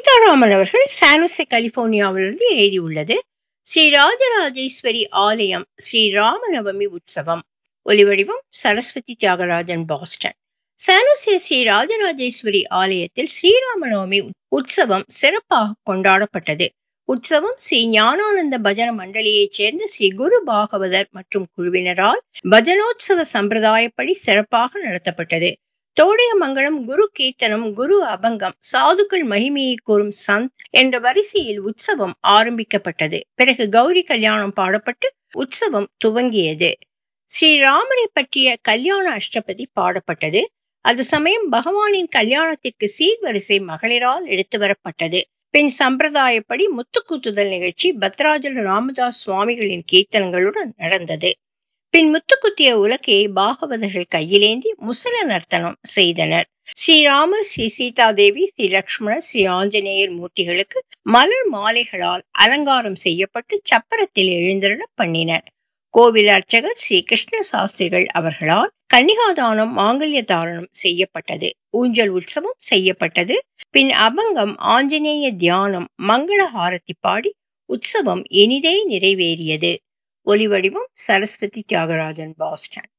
சீதாராமன் அவர்கள் சானுசே கலிபோர்னியாவிலிருந்து எழுதியுள்ளது ஸ்ரீ ராஜராஜேஸ்வரி ஆலயம் ஸ்ரீ ராமநவமி உற்சவம் ஒலிவடிவம் சரஸ்வதி தியாகராஜன் பாஸ்டன் சானுசே ஸ்ரீ ராஜராஜேஸ்வரி ஆலயத்தில் ஸ்ரீராமநவமி உற்சவம் சிறப்பாக கொண்டாடப்பட்டது உற்சவம் ஸ்ரீ ஞானானந்த பஜன மண்டலியைச் சேர்ந்த ஸ்ரீ குரு பாகவதர் மற்றும் குழுவினரால் பஜனோத்சவ சம்பிரதாயப்படி சிறப்பாக நடத்தப்பட்டது தோடையமங்கலம் குரு கீர்த்தனம் குரு அபங்கம் சாதுக்கள் மகிமையை கூறும் சந்த் என்ற வரிசையில் உற்சவம் ஆரம்பிக்கப்பட்டது பிறகு கௌரி கல்யாணம் பாடப்பட்டு உற்சவம் துவங்கியது ஸ்ரீராமரை பற்றிய கல்யாண அஷ்டபதி பாடப்பட்டது அது சமயம் பகவானின் கல்யாணத்திற்கு சீர்வரிசை மகளிரால் எடுத்து வரப்பட்டது பின் சம்பிரதாயப்படி முத்துக்கூத்துதல் நிகழ்ச்சி பத்ராஜல ராமதாஸ் சுவாமிகளின் கீர்த்தனங்களுடன் நடந்தது பின் முத்துக்குத்திய உலக்கையை பாகவதர்கள் கையிலேந்தி முசல நர்த்தனம் செய்தனர் ஸ்ரீராமர் ஸ்ரீ சீதாதேவி ஸ்ரீ லக்ஷ்மணர் ஸ்ரீ ஆஞ்சநேயர் மூர்த்திகளுக்கு மலர் மாலைகளால் அலங்காரம் செய்யப்பட்டு சப்பரத்தில் எழுந்தருள பண்ணினர் கோவில் அர்ச்சகர் ஸ்ரீ கிருஷ்ண சாஸ்திரிகள் அவர்களால் கன்னிகாதானம் மாங்கல்ய தாரணம் செய்யப்பட்டது ஊஞ்சல் உற்சவம் செய்யப்பட்டது பின் அபங்கம் ஆஞ்சநேய தியானம் மங்கள ஹாரதி பாடி உற்சவம் இனிதே நிறைவேறியது ஒலிவடிவம் சரஸ்வதி தியாகராஜன் பாஸ்டன்